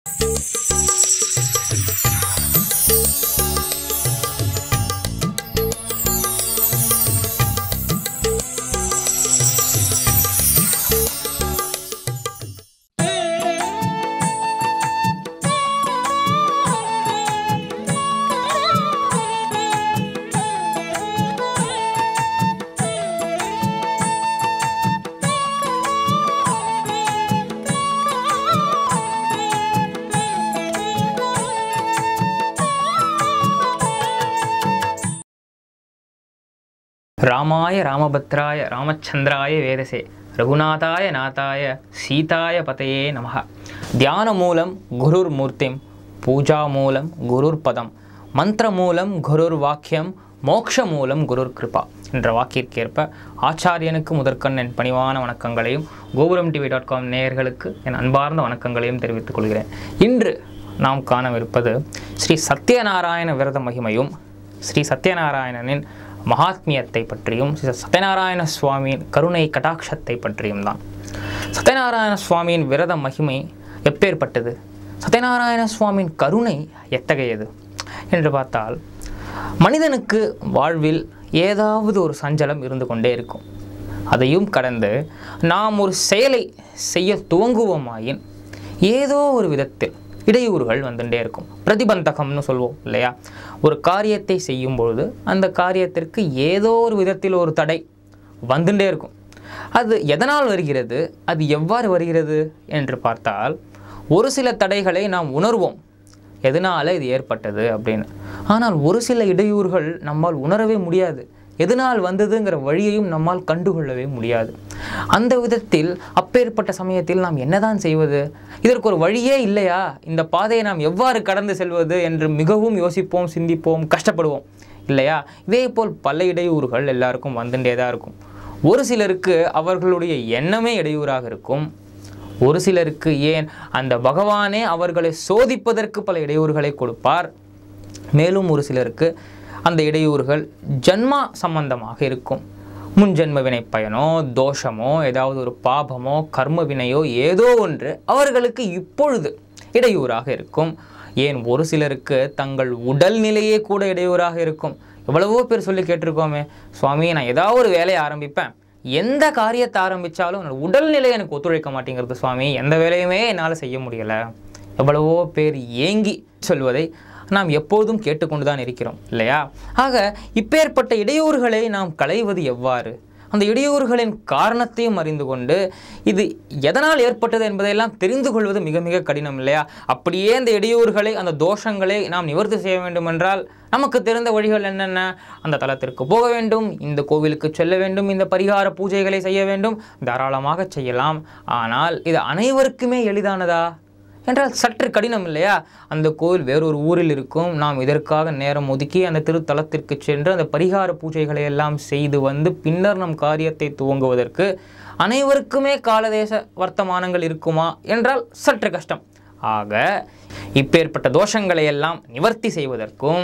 ராமாய ராமபத்ராய ராமச்சந்திராய வேதசே ரகுநாதாய நாதாய சீதாய பதையே நமः தியான மூலம் குருர் மூர்த்திம் பூஜா மூலம் குருர் பதம் மந்திர மூலம் குருர் வாக்கியம் மோக்ஷ மூலம் குருர் கிருபா என்ற வாக்கிற்கேற்ப ஆச்சாரியனுக்கு முதற்கண் என் பணிவான வணக்கங்களையும் கோபுரம் டிவி டாட் காம் நேயர்களுக்கு என் அன்பார்ந்த வணக்கங்களையும் தெரிவித்துக் கொள்கிறேன் இன்று நாம் காணவிருப்பது ஸ்ரீ சத்யநாராயண விரத மகிமையும் ஸ்ரீ சத்யநாராயணனின் மகாத்மியத்தை பற்றியும் ஸ்ரீ சத்யநாராயண சுவாமியின் கருணை கடாட்சத்தை பற்றியும் தான் சத்யநாராயண சுவாமியின் விரத மகிமை எப்பேற்பட்டது சத்யநாராயண சுவாமியின் கருணை எத்தகையது என்று பார்த்தால் மனிதனுக்கு வாழ்வில் ஏதாவது ஒரு சஞ்சலம் இருந்து கொண்டே இருக்கும் அதையும் கடந்து நாம் ஒரு செயலை செய்ய துவங்குவோமாயின் ஏதோ ஒரு விதத்தில் இடையூறுகள் வந்துட்டே இருக்கும் பிரதிபந்தகம்னு சொல்வோம் இல்லையா ஒரு காரியத்தை செய்யும் பொழுது அந்த காரியத்திற்கு ஏதோ ஒரு விதத்தில் ஒரு தடை வந்துட்டே இருக்கும் அது எதனால் வருகிறது அது எவ்வாறு வருகிறது என்று பார்த்தால் ஒரு சில தடைகளை நாம் உணர்வோம் எதனால் இது ஏற்பட்டது அப்படின்னு ஆனால் ஒரு சில இடையூறுகள் நம்மால் உணரவே முடியாது எதனால் வந்ததுங்கிற வழியையும் நம்மால் கண்டுகொள்ளவே முடியாது அந்த விதத்தில் அப்பேற்பட்ட சமயத்தில் நாம் என்னதான் செய்வது இதற்கு ஒரு வழியே இல்லையா இந்த பாதையை நாம் எவ்வாறு கடந்து செல்வது என்று மிகவும் யோசிப்போம் சிந்திப்போம் கஷ்டப்படுவோம் இல்லையா இதே போல் பல இடையூறுகள் எல்லாருக்கும் வந்துட்டே தான் இருக்கும் ஒரு சிலருக்கு அவர்களுடைய எண்ணமே இடையூறாக இருக்கும் ஒரு சிலருக்கு ஏன் அந்த பகவானே அவர்களை சோதிப்பதற்கு பல இடையூறுகளை கொடுப்பார் மேலும் ஒரு சிலருக்கு அந்த இடையூறுகள் ஜன்மா சம்பந்தமாக இருக்கும் முன்ஜென்ம வினை பயனோ தோஷமோ ஏதாவது ஒரு பாபமோ கர்ம வினையோ ஏதோ ஒன்று அவர்களுக்கு இப்பொழுது இடையூறாக இருக்கும் ஏன் ஒரு சிலருக்கு தங்கள் உடல் நிலையே கூட இடையூறாக இருக்கும் எவ்வளவோ பேர் சொல்லி கேட்டிருக்கோமே சுவாமி நான் ஏதாவது ஒரு வேலையை ஆரம்பிப்பேன் எந்த காரியத்தை ஆரம்பித்தாலும் என்னோட உடல்நிலை எனக்கு ஒத்துழைக்க மாட்டேங்கிறது சுவாமி எந்த வேலையுமே என்னால் செய்ய முடியலை எவ்வளவோ பேர் ஏங்கி சொல்வதை நாம் எப்போதும் கேட்டுக்கொண்டு தான் இருக்கிறோம் இல்லையா ஆக இப்பேற்பட்ட இடையூறுகளை நாம் களைவது எவ்வாறு அந்த இடையூறுகளின் காரணத்தையும் அறிந்து கொண்டு இது எதனால் ஏற்பட்டது என்பதையெல்லாம் தெரிந்து கொள்வது மிக மிக கடினம் இல்லையா அப்படியே அந்த இடையூறுகளை அந்த தோஷங்களை நாம் நிவர்த்தி செய்ய வேண்டும் என்றால் நமக்கு தெரிந்த வழிகள் என்னென்ன அந்த தலத்திற்கு போக வேண்டும் இந்த கோவிலுக்கு செல்ல வேண்டும் இந்த பரிகார பூஜைகளை செய்ய வேண்டும் தாராளமாக செய்யலாம் ஆனால் இது அனைவருக்குமே எளிதானதா என்றால் சற்று கடினம் இல்லையா அந்த கோவில் வேறொரு ஊரில் இருக்கும் நாம் இதற்காக நேரம் ஒதுக்கி அந்த திருத்தலத்திற்கு சென்று அந்த பரிகார பூஜைகளை எல்லாம் செய்து வந்து பின்னர் நம் காரியத்தை துவங்குவதற்கு அனைவருக்குமே காலதேச வர்த்தமானங்கள் இருக்குமா என்றால் சற்று கஷ்டம் ஆக இப்பேற்பட்ட தோஷங்களை எல்லாம் நிவர்த்தி செய்வதற்கும்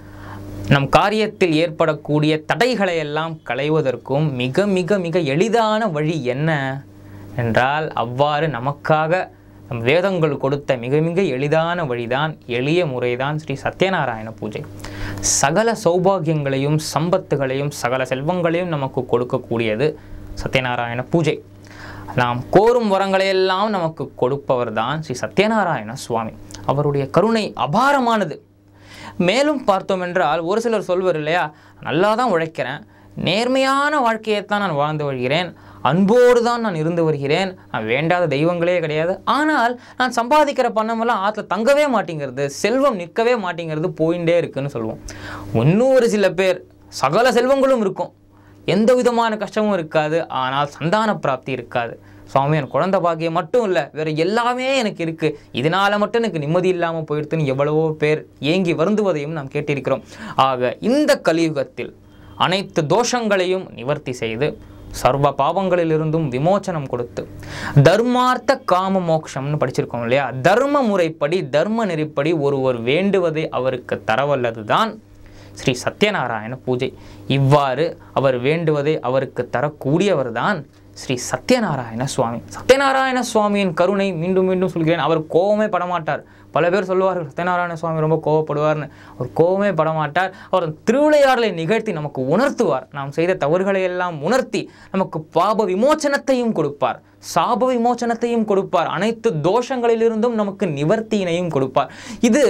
நம் காரியத்தில் ஏற்படக்கூடிய தடைகளை எல்லாம் களைவதற்கும் மிக மிக மிக எளிதான வழி என்ன என்றால் அவ்வாறு நமக்காக நம் வேதங்கள் கொடுத்த மிக மிக எளிதான வழிதான் எளிய முறைதான் ஸ்ரீ சத்யநாராயண பூஜை சகல சௌபாகியங்களையும் சம்பத்துகளையும் சகல செல்வங்களையும் நமக்கு கொடுக்கக்கூடியது சத்யநாராயண பூஜை நாம் கோரும் வரங்களையெல்லாம் நமக்கு கொடுப்பவர் தான் ஸ்ரீ சத்யநாராயண சுவாமி அவருடைய கருணை அபாரமானது மேலும் பார்த்தோம் என்றால் ஒரு சிலர் சொல்வர் இல்லையா நல்லா தான் உழைக்கிறேன் நேர்மையான வாழ்க்கையைத்தான் நான் வாழ்ந்து வருகிறேன் அன்போடு தான் நான் இருந்து வருகிறேன் நான் வேண்டாத தெய்வங்களே கிடையாது ஆனால் நான் சம்பாதிக்கிற பணமெல்லாம் ஆற்றுல தங்கவே மாட்டேங்கிறது செல்வம் நிற்கவே மாட்டேங்கிறது போயிட்டே இருக்குன்னு சொல்லுவோம் இன்னும் ஒரு சில பேர் சகல செல்வங்களும் இருக்கும் எந்த விதமான கஷ்டமும் இருக்காது ஆனால் சந்தான பிராப்தி இருக்காது சுவாமி என் குழந்தை பாக்கியம் மட்டும் இல்லை வேற எல்லாமே எனக்கு இருக்கு இதனால மட்டும் எனக்கு நிம்மதி இல்லாமல் போயிடுதுன்னு எவ்வளவோ பேர் ஏங்கி வருந்துவதையும் நாம் கேட்டிருக்கிறோம் ஆக இந்த கலியுகத்தில் அனைத்து தோஷங்களையும் நிவர்த்தி செய்து சர்வ பாவங்களிலிருந்தும் விமோச்சனம் கொடுத்து தர்மார்த்த காம மோக்ஷம்னு படிச்சிருக்கோம் இல்லையா தர்ம முறைப்படி தர்ம நெறிப்படி ஒருவர் வேண்டுவதை அவருக்கு தரவல்லதுதான் ஸ்ரீ சத்யநாராயண பூஜை இவ்வாறு அவர் வேண்டுவதை அவருக்கு தரக்கூடியவர் தான் ஸ்ரீ சத்யநாராயண சுவாமி சத்யநாராயண சுவாமியின் கருணை மீண்டும் மீண்டும் சொல்கிறேன் அவர் கோவமே படமாட்டார் பல பேர் சொல்லுவார்கள் சத்யநாராயண சுவாமி ரொம்ப கோவப்படுவார்னு அவர் கோவமே படமாட்டார் அவர் திருவிளையாடலை நிகழ்த்தி நமக்கு உணர்த்துவார் நாம் செய்த தவறுகளை எல்லாம் உணர்த்தி நமக்கு பாப விமோச்சனத்தையும் கொடுப்பார் சாப விமோச்சனத்தையும் கொடுப்பார் அனைத்து தோஷங்களிலிருந்தும் நமக்கு நிவர்த்தியினையும் கொடுப்பார் இது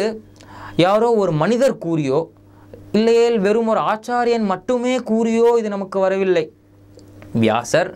யாரோ ஒரு மனிதர் கூறியோ இல்லையேல் வெறும் ஒரு ஆச்சாரியன் மட்டுமே கூறியோ இது நமக்கு வரவில்லை வியாசர்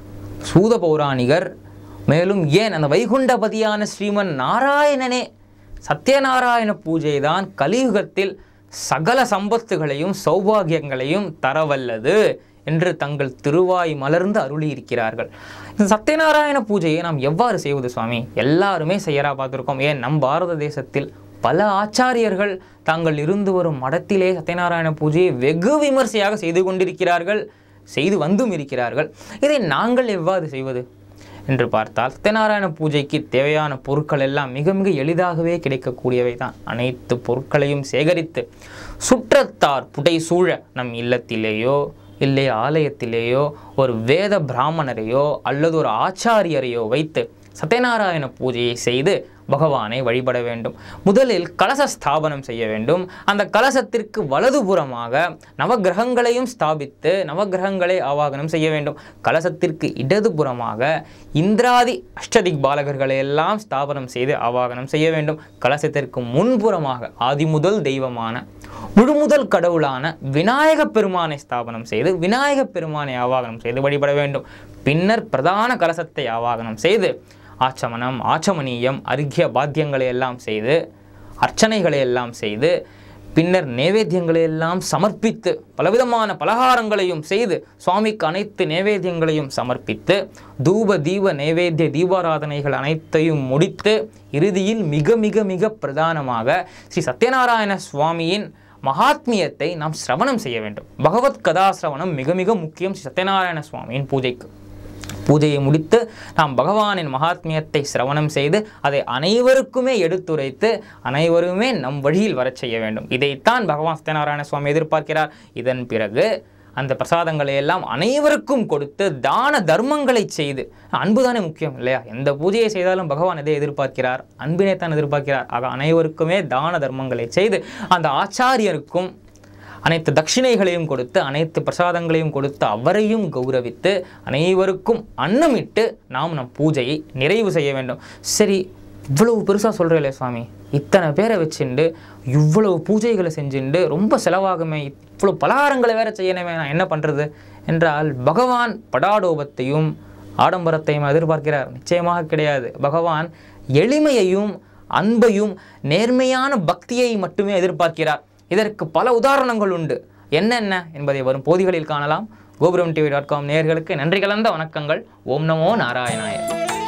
சூத பௌராணிகர் மேலும் ஏன் அந்த வைகுண்டபதியான ஸ்ரீமன் நாராயணனே சத்யநாராயண பூஜை தான் கலியுகத்தில் சகல சம்பத்துகளையும் சௌபாகியங்களையும் தரவல்லது என்று தங்கள் திருவாய் மலர்ந்து அருளியிருக்கிறார்கள் இந்த சத்யநாராயண பூஜையை நாம் எவ்வாறு செய்வது சுவாமி எல்லாருமே செய்யறா பார்த்துருக்கோம் ஏன் நம் பாரத தேசத்தில் பல ஆச்சாரியர்கள் தாங்கள் இருந்து வரும் மடத்திலே சத்யநாராயண பூஜையை வெகு விமர்சையாக செய்து கொண்டிருக்கிறார்கள் செய்து வந்தும் இருக்கிறார்கள் இதை நாங்கள் எவ்வாறு செய்வது என்று பார்த்தால் சத்யநாராயண பூஜைக்கு தேவையான பொருட்கள் எல்லாம் மிக மிக எளிதாகவே கிடைக்கக்கூடியவை தான் அனைத்து பொருட்களையும் சேகரித்து சுற்றத்தார் புடை சூழ நம் இல்லத்திலேயோ இல்லை ஆலயத்திலேயோ ஒரு வேத பிராமணரையோ அல்லது ஒரு ஆச்சாரியரையோ வைத்து சத்யநாராயண பூஜையை செய்து பகவானை வழிபட வேண்டும் முதலில் கலச ஸ்தாபனம் செய்ய வேண்டும் அந்த கலசத்திற்கு வலதுபுறமாக நவக்கிரகங்களையும் ஸ்தாபித்து நவக்கிரகங்களை ஆவாகனம் செய்ய வேண்டும் கலசத்திற்கு இடதுபுறமாக இந்திராதி அஷ்டதிக் பாலகர்களை எல்லாம் ஸ்தாபனம் செய்து ஆவாகனம் செய்ய வேண்டும் கலசத்திற்கு முன்புறமாக ஆதிமுதல் தெய்வமான முழுமுதல் கடவுளான விநாயக பெருமானை ஸ்தாபனம் செய்து விநாயக பெருமானை ஆவாகனம் செய்து வழிபட வேண்டும் பின்னர் பிரதான கலசத்தை ஆவாகனம் செய்து ஆச்சமனம் ஆச்சமனீயம் அர்க்கிய பாத்தியங்களை எல்லாம் செய்து அர்ச்சனைகளை எல்லாம் செய்து பின்னர் நேவேத்தியங்களை எல்லாம் சமர்ப்பித்து பலவிதமான பலகாரங்களையும் செய்து சுவாமிக்கு அனைத்து நேவேத்தியங்களையும் சமர்ப்பித்து தூப தீப நேவேத்திய தீபாராதனைகள் அனைத்தையும் முடித்து இறுதியில் மிக மிக மிக பிரதானமாக ஸ்ரீ சத்யநாராயண சுவாமியின் மகாத்மியத்தை நாம் சிரவணம் செய்ய வேண்டும் பகவத் கதா சிரவணம் மிக மிக முக்கியம் ஸ்ரீ சத்யநாராயண சுவாமியின் பூஜைக்கு பூஜையை முடித்து நாம் பகவானின் மகாத்மியத்தை சிரவணம் செய்து அதை அனைவருக்குமே எடுத்துரைத்து அனைவருமே நம் வழியில் வரச் செய்ய வேண்டும் இதைத்தான் பகவான் சத்யநாராயண சுவாமி எதிர்பார்க்கிறார் இதன் பிறகு அந்த பிரசாதங்களை எல்லாம் அனைவருக்கும் கொடுத்து தான தர்மங்களை செய்து அன்பு தானே முக்கியம் இல்லையா எந்த பூஜையை செய்தாலும் பகவான் எதை எதிர்பார்க்கிறார் அன்பினை தான் எதிர்பார்க்கிறார் ஆக அனைவருக்குமே தான தர்மங்களை செய்து அந்த ஆச்சாரியருக்கும் அனைத்து தட்சிணைகளையும் கொடுத்து அனைத்து பிரசாதங்களையும் கொடுத்து அவரையும் கௌரவித்து அனைவருக்கும் அன்னமிட்டு நாம் நம் பூஜையை நிறைவு செய்ய வேண்டும் சரி இவ்வளவு பெருசாக சொல்கிறீங்களே சுவாமி இத்தனை பேரை வச்சுண்டு இவ்வளவு பூஜைகளை செஞ்சுண்டு ரொம்ப செலவாகுமே இவ்வளோ பலகாரங்களை வேற செய்யணுமே நான் என்ன பண்ணுறது என்றால் பகவான் படாடோபத்தையும் ஆடம்பரத்தையும் எதிர்பார்க்கிறார் நிச்சயமாக கிடையாது பகவான் எளிமையையும் அன்பையும் நேர்மையான பக்தியை மட்டுமே எதிர்பார்க்கிறார் இதற்கு பல உதாரணங்கள் உண்டு என்னென்ன என்பதை வரும் போதிகளில் காணலாம் கோபுரம் டிவி டாட் காம் நேர்களுக்கு நன்றி கலந்த வணக்கங்கள் ஓம் நமோ நாராயணாய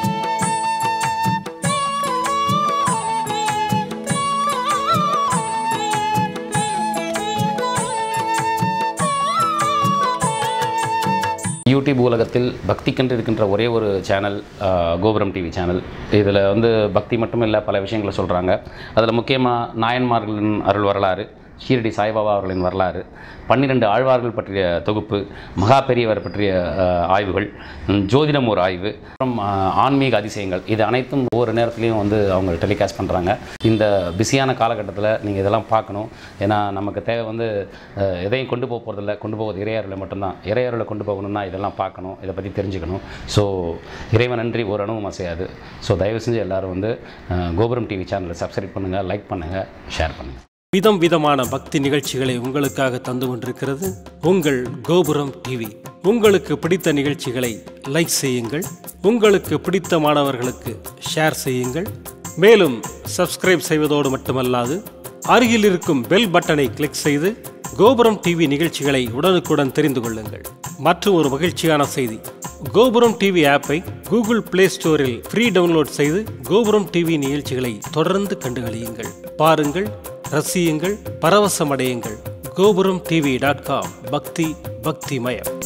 யூடியூப் உலகத்தில் பக்திக்கென்று இருக்கின்ற ஒரே ஒரு சேனல் ஆஹ், கோபுரம் டிவி சேனல் இதில் வந்து பக்தி மட்டும் இல்லை பல விஷயங்களை சொல்கிறாங்க அதில் முக்கியமாக நாயன்மார்களின் அருள் வரலாறு ஷீரடி சாய்பாபா அவர்களின் வரலாறு பன்னிரெண்டு ஆழ்வார்கள் பற்றிய தொகுப்பு மகா பெரியவர் பற்றிய ஆஹ், ஆய்வுகள் ம், ஜோதிடம் ஒரு ஆய்வு அப்புறம் ஆஹ், ஆன்மீக அதிசயங்கள் இது அனைத்தும் ஒவ்வொரு நேரத்துலையும் வந்து அவங்க டெலிகாஸ்ட் பண்ணுறாங்க இந்த பிஸியான காலகட்டத்தில் நீங்கள் இதெல்லாம் பார்க்கணும் ஏன்னா நமக்கு தேவை வந்து அஹ், எதையும் கொண்டு போக போகிறதில்ல கொண்டு போவது இறையருளை மட்டும்தான் இறையருளை கொண்டு போகணும்னா இதெல்லாம் பார்க்கணும் இதை பற்றி தெரிஞ்சுக்கணும் ஸோ இறைவன் நன்றி ஒரு அணுவும் அசையாது ஸோ தயவு செஞ்சு எல்லாரும் வந்து அஹ், கோபுரம் டிவி சேனலை சப்ஸ்கிரைப் பண்ணுங்கள் லைக் பண்ணுங்கள் ஷேர் பண்ணுங்கள் விதம் விதமான பக்தி நிகழ்ச்சிகளை உங்களுக்காக தந்து கொண்டிருக்கிறது உங்கள் கோபுரம் டிவி உங்களுக்கு பிடித்த நிகழ்ச்சிகளை லைக் செய்யுங்கள் உங்களுக்கு பிடித்த மாணவர்களுக்கு ஷேர் செய்யுங்கள் மேலும் சப்ஸ்கிரைப் செய்வதோடு மட்டுமல்லாது அருகில் இருக்கும் பெல் பட்டனை கிளிக் செய்து கோபுரம் டிவி நிகழ்ச்சிகளை உடனுக்குடன் தெரிந்து கொள்ளுங்கள் மற்றும் ஒரு மகிழ்ச்சியான செய்தி கோபுரம் டிவி ஆப்பை கூகுள் பிளே ஸ்டோரில் ஃப்ரீ டவுன்லோட் செய்து கோபுரம் டிவி நிகழ்ச்சிகளை தொடர்ந்து கண்டுகளியுங்கள் பாருங்கள் ரசியுங்கள் பரவசமடையுங்கள் கோபுரம் டிவி டாட் காம் பக்தி பக்திமயம்